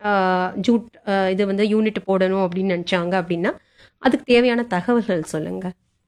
Jude அஹ், இது வந்து unit போடணும் அப்படின்னு நினைச்சாங்க அப்படின்னா அதுக்கு தேவையான தகவல்கள் சொல்லுங்க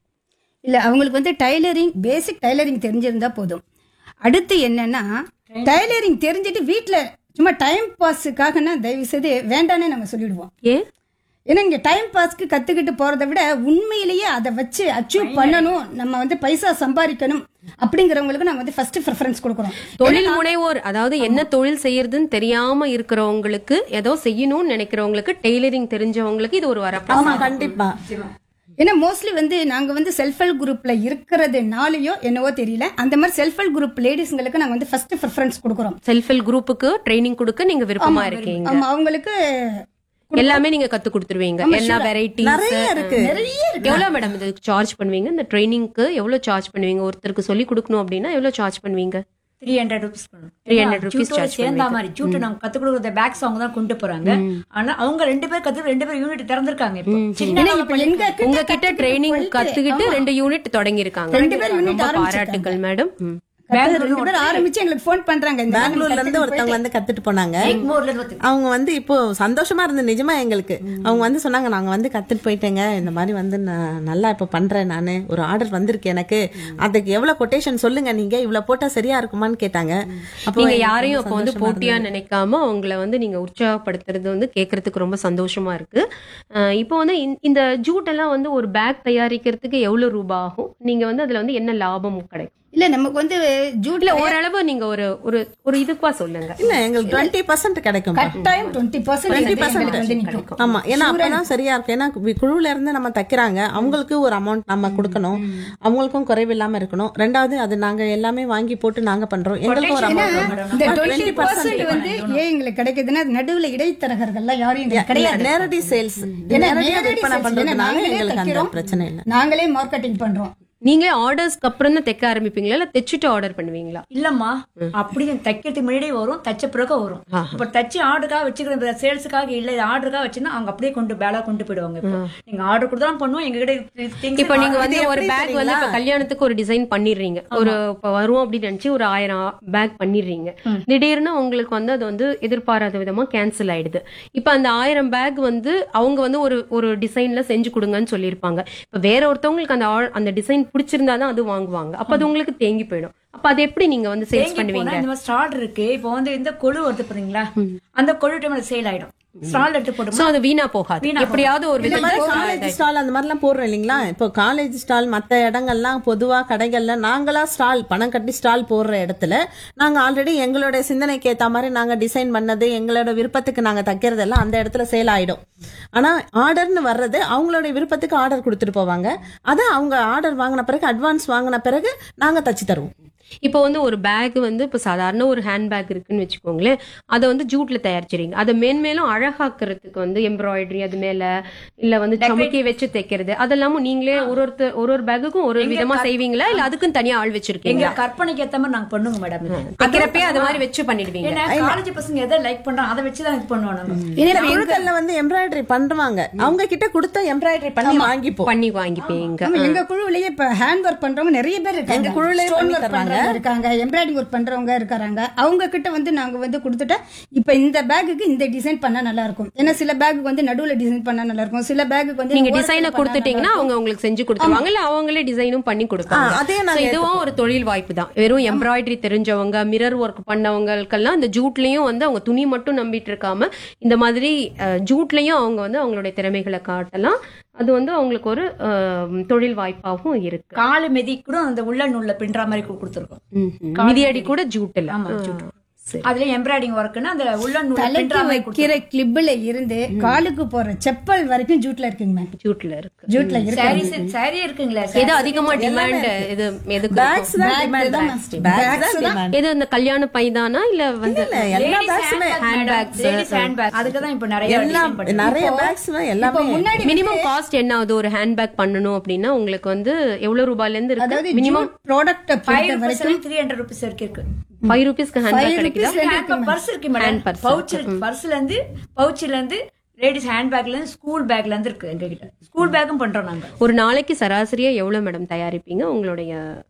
இல்ல அவங்களுக்கு வந்து டைலரிங் பேசிக் டைலரிங் தெரிஞ்சிருந்தா போதும் அடுத்து என்னன்னா டைலரிங் தெரிஞ்சுட்டு வீட்ல சும்மா டைம் பாஸுக்காகனா தயவு செய்து வேண்டானே நம்ம சொல்லிடுவோம் ஏன் ஏன்னா இங்க டைம் பாஸ்க்கு கத்துக்கிட்டு போறதை விட உண்மையிலேயே அதை வச்சு அச்சீவ் பண்ணணும் நம்ம வந்து பைசா சம்பாதிக்கணும் அப்படிங்கிறவங்களுக்கு நாங்க வந்து ஃபர்ஸ்ட் ப்ரிஃபரன்ஸ் கொடுக்குறோம் தொழில் முனைவோர் அதாவது என்ன தொழில் செய்யறதுன்னு தெரியாம இருக்கிறவங்களுக்கு ஏதோ செய்யணும்னு நினைக்கிறவங்களுக்கு டெய்லரிங் தெரிஞ்சவங்களுக்கு இது ஒரு வரப்பா ஆமா கண்டிப்பா ஏன்னா மோஸ்ட்லி வந்து நாங்க வந்து செல்ஃப் ஹெல்ப் குரூப்ல இருக்கிறதுனாலயோ என்னவோ தெரியல அந்த மாதிரி செல்ஃப் ஹெல்ப் குரூப் லேடிஸ்ங்களுக்கு நாங்க வந்து ஃபர்ஸ்ட் ப்ரிஃபரன்ஸ் கொடுக்குறோம் செல்ஃப் ஹெல்ப் குரூப்புக்கு ட்ரைனிங் கொடுக்க நீங்க விருப்பமா இருக்கீங்க ஆமா அவங்களுக்கு எல்லாமே நீங்க கத்து கொடுத்துருவீங்க என்ன வெரைட்டிஸ் நிறைய இருக்கு எவ்வளவு மேடம் இதுக்கு சார்ஜ் பண்ணுவீங்க இந்த ட்ரைனிங்க்கு எவ்வளவு சார்ஜ் பண்ணுவீங்க ஒருத்தருக்கு சொல்லி கொடுக்கணும் அப்படின்னா எவ்வளவு சார்ஜ் பண்ணுவீங்க three hundred rupees 300 rupees charge சேர்ந்தா மாதிரி சூட்டு நம்ம கத்து கொடுக்குற பேக்ஸ் அவங்க தான் கொண்டு போறாங்க ஆனா அவங்க ரெண்டு பேர் கத்து ரெண்டு பேர் யூனிட் திறந்திருக்காங்க இப்போ சின்ன ஏன்னா இப்ப எங்க கிட்ட உங்ககிட்ட ட்ரைனிங் கத்துக்கிட்டு ரெண்டு யூனிட் தொடங்கி இருக்காங்க ரெண்டு பேர் unit ரொம்ப ஆரம்பிச்சிருக்காங்க. பாராட்டுகள் மேடம் கத்து- ரெண்டு பேரும் ஆரம்பிச்சு எங்களுக்கு ஃபோன் பண்றாங்க இந்த மாதிரி பெங்களூர்ல இருந்து கத்துட்டு ஒருத்தவங்க வந்து கத்துட்டு போனாங்க எக்மோர்ல இருந்து ஒருத்தர் அவங்க வந்து இப்போ சந்தோஷமா இருந்த நிஜமா எங்களுக்கு அவங்க வந்து சொன்னாங்க நாங்க வந்து கத்துட்டு போயிட்டேங்க இந்த மாதிரி வந்து நான் நல்லா இப்ப பண்றேன் நானு ஒரு ஆர்டர் வந்திருக்கு எனக்கு அதுக்கு எவ்வளவு கொட்டேஷன் சொல்லுங்க நீங்க இவ்வளவு போட்டா சரியா இருக்குமான்னு கேட்டாங்க அப்போ நீங்க எனக்கு யாரையும் ரொம்ப அப்ப வந்து சந்தோஷமா போட்டியா நினைக்காம அவங்கள வந்து நீங்க உற்சாகப்படுத்துறது வந்து கேட்கறதுக்கு ரொம்ப சந்தோஷமா இருக்கு அஹ் இப்போ வந்து இந்த- இந்த ஜூட் எல்லாம் வந்து ஒரு பேக் தயாரிக்கிறதுக்கு எவ்வளவு ரூபாய் ஆகும் நீங்க வந்து அதுல வந்து என்ன லாபம் கிடைக்கும் இல்ல நமக்கு வந்து ஜூட்ல இல்ல ஓரளவு நீங்க ஒரு ஒரு ஒரு இதுப்பா சொல்லுங்க இல்ல எங்களுக்கு டுவெண்ட்டி பர்சன்ட் கிடைக்கும் கட்டாயம் டுவெண்ட்டி பர்சன்ட் வந்து நிக்கும் ஆமா ஏன்னா அப்பதான் சரியா இருக்கு ஏன்னா வி- குழுவுல இருந்து நம்ம தைக்கிறாங்க அவங்களுக்கு ஒரு அமௌண்ட் நம்ம கொடுக்கணும் அவங்களுக்கும் குறைவில்லாம இருக்கணும் ரெண்டாவது அது நாங்க எல்லாமே வாங்கி போட்டு நாங்க பண்றோம் எங்களுக்கும் ஒரு அமௌண்ட் இந்த டுவெண்ட்டி பர்சன்ட் வந்து ஏன் எங்களுக்கு கிடைக்குதுன்னா நடுவுல இடைத்தரகர்கள்லாம் யாரும் எங்களுக்கு கிடையாது நேரடி சேல்ஸ் ஏன்னா நேரடியா நேரடி விற்பனை sales, ஏன்னா பண்றதுனால நாங்களே எங்களுக்கு அந்த தைக்கிறோம். பிரச்சனை இல்ல நாங்களே மார்க்கெட்டிங் பண்றோம் நீங்களே ஆர்டர்ஸ்க்கு அப்புறம் தான் தைக்க ஆரம்பிப்பீங்களா இல்ல தைச்சிட்டு ஆர்டர் பண்ணுவீங்களா இல்லம்மா அப்படி தைக்கிறதுக்கு முன்னாடியே வரும் தச்ச பிறகு வரும் இப்ப தச்சு ஆர்டருக்காக வச்சுக்கிற சேல்ஸுக்காக இல்ல இது ஆர்டருக்காக வச்சுன்னா அவங்க அப்படியே கொண்டு பேலா கொண்டு போயிடுவாங்க இப்போ நீங்க ஆர்டர் கொடுத்தா பண்ணுவோம் எங்க கிட்ட things இப்ப நீங்க வந்து இது ஒரு எப்படி பேக் வந்து இப்ப கல்யாணத்துக்கு ஒரு டிசைன் பண்ணிடுறீங்க ஒரு இப்ப வரும் அப்படின்னு நினைச்சு ஒரு ஆயிரம் பேக் பண்ணிடுறீங்க திடீர்னு உங்களுக்கு வந்து அது வந்து எதிர்பாராத விதமா கேன்சல் ஆயிடுது இப்ப அந்த ஆயிரம் பேக் வந்து அவங்க வந்து ஒரு ஒரு டிசைன்ல செஞ்சு கொடுங்கன்னு சொல்லியிருப்பாங்க இப்ப வேற ஒருத்தவங்களுக்கு அந்த ஆ- அந்த டிசைன் பிடிச்சிருந்தாதான் அது வாங்குவாங்க அப்ப அது உங்களுக்கு தேங்கி போயிடும் அப்ப அது எப்படி நீங்க வந்து சேல்ஸ் தேங்கி பண்ணுவீங்க போனா இந்த மாதிரி ஸ்டால் இருக்கு இப்போ வந்து இந்த கொழு வருது பாத்தீங்களா அந்த கொழு டைம்ல சேல் ஆயிடும் ஸ்டால் எடுத்து போட்டு சோ அது வீணா போகாது வீணா எப்படியாவது ஒரு இந்த மாதிரி விதத்துல காலேஜ் ஸ்டால் அந்த மாதிரிலாம் போடுறோம் இல்லைங்களா இப்போ காலேஜ் ஸ்டால் மத்த இடங்கள்லாம் பொதுவா கடைகள்ல நாங்களா ஸ்டால் பணம் கட்டி ஸ்டால் போடுற இடத்துல நாங்க ஆல்ரெடி எங்களோட சிந்தனைக்கு ஏத்த மாதிரி நாங்க டிசைன் பண்ணது எங்களோட விருப்பத்துக்கு நாங்க தைக்கிறதெல்லாம் அந்த இடத்துல சேல் ஆயிடும் ஆனா ஆர்டர்னு வர்றது அவங்களோட விருப்பத்துக்கு ஆர்டர் கொடுத்துட்டு போவாங்க அதை அவங்க ஆர்டர் வாங்கின பிறகு அட்வான்ஸ் வாங்கின பிறகு நாங்க தச்சு தருவோம் இப்போ வந்து ஒரு பேக் வந்து இப்போ சாதாரண ஒரு ஹேண்ட் பேக் இருக்குன்னு வச்சுக்கோங்களேன் அதை வந்து ஜூட்ல தயாரிச்சிருங்க அதை மேன்மேலும் அழகாக்குறதுக்கு வந்து எம்ப்ராய்டரி அது மேல இல்ல வந்து சமுக்கி வச்சு தைக்கிறது அதெல்லாமும் நீங்களே ஒரு ஒருத்தர் ஒரு ஒரு பேக்குக்கும் ஒரு ஒரு விதமா செய்வீங்களா இல்ல அதுக்குன்னு தனியா ஆள் எங்க வச்சிருக்கீங்க கற்பனைக்கு ஏத்த மாதிரி நாங்க பண்ணுங்க மேடம் தைக்கிறப்பே அது மாதிரி வச்சு பண்ணிடுவீங்க ஏன்னா காலேஜ் பசங்க எதை லைக் பண்றாங்க அதை வச்சுதான் இது பண்ணுவோம் நாங்க இல்ல குழுக்கள்ல வந்து எம்ப்ராய்டரி பண்றாங்க அவங்க கிட்ட கொடுத்த எம்ப்ராய்டரி பண்ணி வாங்கிப்போம் பண்ணி வாங்கிப்பீங்க ஆமா, எங்க குழுவிலேயே இப்ப ஹேண்ட் ஒர்க் பண்றவங்க நிறைய பேர் இருக்காங்க எங்க குழுவிலேயே Stone பண்ணி work தர்றாங்க. பண்றவங்க இருக்காங்க எம்ப்ராய்டிங் ஒர்க் பண்றவங்க இருக்காங்க அவங்க கிட்ட வந்து நாங்க வந்து கொடுத்துட்டா இப்ப இந்த பேக்குக்கு இந்த டிசைன் பண்ணா நல்லா இருக்கும் ஏன்னா சில பேக்கு வந்து நடுவுல டிசைன் பண்ணா நல்லா இருக்கும் சில பேக்குக்கு வந்து நீங்க ஓரத்துல டிசைனை பண்ணா கொடுத்துட்டீங்கன்னா அவங்க உங்களுக்கு செஞ்சு கொடுத்துருவாங்க இல்ல அவங்களே டிசைனும் பண்ணி கொடுப்பாங்க ஆ, அதே நாங்க So, இதுவும் ஒரு தொழில் வாய்ப்பு தான் வெறும் எம்ப்ராய்டரி தெரிஞ்சவங்க மிரர் ஒர்க் பண்ணவங்களுக்கெல்லாம் இந்த ஜூட்லயும் வந்து அவங்க துணி மட்டும் நம்பிட்டு இருக்காம இந்த மாதிரி அஹ், ஜூட்லயும் அவங்க வந்து அவங்களுடைய திறமைகளை காட்டலாம் அது வந்து அவங்களுக்கு ஒரு அஹ், தொழில் வாய்ப்பாகவும் இருக்கு காலு மெதி கூட அந்த உள்ள நூல்ல பின்ற மாதிரி கொடுத்துருக்கோம் ம்ஹும். மிதியடி கூட ஜூட்ல ஆமா ஜூட் அதுல எம்ப்ராய்டிங் ஒர்க்னா அந்த உள்ள நூல் தலைக்கு பின்ற மாதிரி வைக்கிற கிளிப்ல இருந்து காலுக்கு போற செப்பல் வரைக்கும் ஜூட்ல இருக்குங்க மேம் ஜூட்ல இருக்கு ஜூட்ல இருக்கு சாரீஸ் சாரி இருக்குங்களா எது அதிகமா டிமாண்ட் இது எதுக்கு பேக்ஸ் தான் டிமாண்ட் பேக்ஸ் தான் demand. எது இந்த கல்யாண பைதானா இல்ல வந்து இல்ல எல்லா பேக்ஸுமே hand bag ladies hand bag அதுக்கு தான் இப்போ நிறைய எல்லா design பண்றாங்க. நிறைய பேக்ஸ் எல்லாமே முன்னாடி மினிமம் காஸ்ட் என்ன ஆகுது ஒரு ஹேண்ட் பேக் பண்ணணும் அப்படின்னா உங்களுக்கு வந்து எவ்வளவு ரூபாயில இருந்து அதாவது இருக்கு மினிமம் ப்ராடக்ட் ஃபைவ் பொறுத்த ருபீஸ் வரைக்கும் த்ரீ ஹண்ட்ரட் ருபீஸ் வரைக்கும் இருக்கு ஃபைவ் ருபீஸ்க்கு ஹேண்ட் பேக் கிடைக்குதா பர்ஸ் இருக்கு Hand மேடம் purse. பவுச் இருக்கு பர்ஸ்ல இருந்து பவுச்ல இருந்து லேடிஸ் ஹேண்ட் பேக்ல இருந்து ஸ்கூல் பேக்ல இருந்து இருக்கு எங்க கிட்ட ஸ்கூல் பேக்கும் பண்றோம் நாங்க ஒரு நாளைக்கு சராசரியா எவ்வளவு மேடம் தயாரிப்பீங்க உங்களுடைய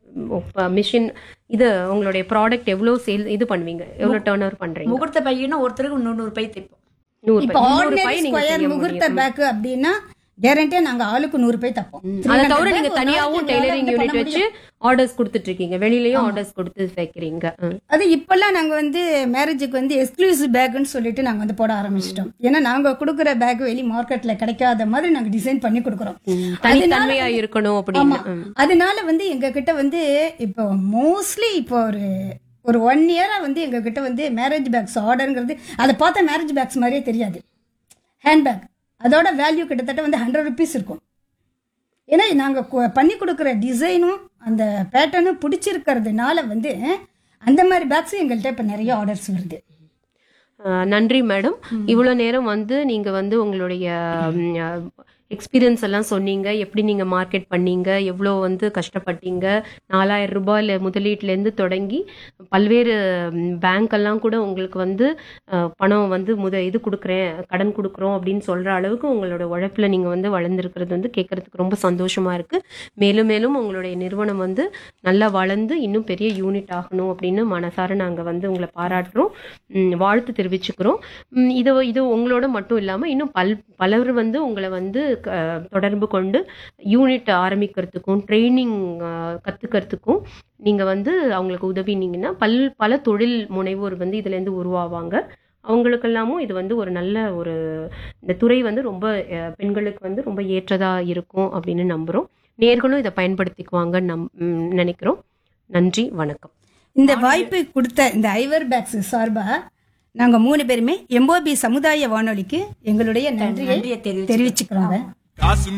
மிஷின் இது உங்களுடைய ப்ராடக்ட் எவ்வளவு சேல் இது பண்ணுவீங்க எவ்வளவு டர்ன் ஓவர் பண்றீங்க முகூர்த்த பையனா ஒருத்தருக்கு நூறு பை தைப்போம் நூறு இப்போ பை முந்நூறு ஆர்டினரி பை நீங்க ஸ்கொயர் செய்ய முகூர்த்த முடியும் பேக் அப்படின்னா கேரண்டியா நாங்க ஆளுக்கு நூறு பை தப்போம் அதை தவிர நீங்க 300 தனியாவும் bag டெய்லரிங் ஒரு நாளைக்கு யூனிட் பண்ண வச்சு ஆர்டர்ஸ் கொடுத்துட்டு இருக்கீங்க வெளியிலயும் ஆர்டர்ஸ் கொடுத்து வைக்கிறீங்க ம். அது இப்பெல்லாம் நாங்க வந்து மேரேஜுக்கு வந்து எக்ஸ்க்ளூசிவ் பேக்னு சொல்லிட்டு நாங்க வந்து போட ஆரம்பிச்சிட்டோம் ஏன்னா நாங்க கொடுக்குற பேக் வெளி மார்க்கெட்ல கிடைக்காத மாதிரி நாங்க டிசைன் பண்ணி கொடுக்குறோம் தனித்தன்மையா இருக்கணும் அப்படின்னு ஆமா அதனால வந்து எங்க கிட்ட வந்து இப்போ மோஸ்ட்லி இப்போ ஒரு ஒரு ஒன் இயரா வந்து எங்க கிட்ட வந்து மேரேஜ் பேக்ஸ் ஆர்டருங்கிறது அதை பார்த்தா மேரேஜ் பேக்ஸ் மாதிரியே தெரியாது ஹேண்ட்பேக் அதோட வேல்யூ கிட்டத்தட்ட வந்து ஹண்ட்ரட் ருபீஸ் இருக்கும் ஏன்னா நாங்கள் பண்ணி கொடுக்குற டிசைனும் அந்த பேட்டர்னும் பிடிச்சிருக்கிறதுனால வந்து அந்த மாதிரி பேக்ஸும் எங்கள்கிட்ட இப்போ நிறைய ஆர்டர்ஸ் வருது அஹ், நன்றி மேடம் இவ்வளவு நேரம் வந்து நீங்க வந்து உங்களுடைய எக்ஸ்பீரியன்ஸ் எல்லாம் சொன்னீங்க எப்படி நீங்க மார்க்கெட் பண்ணீங்க எவ்வளோ வந்து கஷ்டப்பட்டீங்க நாலாயிரம் ரூபாயில முதலீட்டுல இருந்து தொடங்கி பல்வேறு பேங்க் எல்லாம் கூட உங்களுக்கு வந்து அஹ், பணம் வந்து முத இது கொடுக்குறேன் கடன் கொடுக்குறோம் அப்படின்னு சொல்ற அளவுக்கு உங்களோட உழைப்புல நீங்க வந்து வளர்ந்துருக்கிறது வந்து கேட்கறதுக்கு ரொம்ப சந்தோஷமா இருக்கு மேலும் மேலும் உங்களுடைய நிறுவனம் வந்து நல்லா வளர்ந்து இன்னும் பெரிய யூனிட் ஆகணும் அப்படின்னு மனசார நாங்க வந்து உங்களை பாராட்டுறோம் ம், வாழ்த்து தெரிவிச்சுக்கிறோம் ம், இது இது உங்களோட மட்டும் இல்லாம இன்னும் பல் பலர் வந்து உங்களை வந்து க- தொடர்பு கொண்டு யூனிட் ஆரம்பிக்கிறதுக்கும் ட்ரைனிங் கத்துக்கிறதுக்கும் நீங்க வந்து அவங்களுக்கு உதவினீங்கன்னா பல் பல தொழில் முனைவோர் வந்து இதுல இருந்து உருவாவாங்க அவங்களுக்கெல்லாமும் இது வந்து ஒரு நல்ல ஒரு இந்த துறை வந்து ரொம்ப அஹ், பெண்களுக்கு வந்து ரொம்ப ஏற்றதா இருக்கும் அப்படின்னு நம்புறோம் நேர்களும் இதை பயன்படுத்திக்குவாங்கன்னு நம் ம், நினைக்கிறோம் நன்றி வணக்கம் இந்த வாய்ப்பு கொடுத்த இந்த ஐவர் பேக்ஸ் சார்பா நாங்க மூணு பேருமே எம்போபி சமுதாய வானொலிக்கு எங்களுடைய நன்றியை நன்றியை தெரிவிச்சுக்கிறோம். தெரிவிச்சுக்கிறோங்க காசு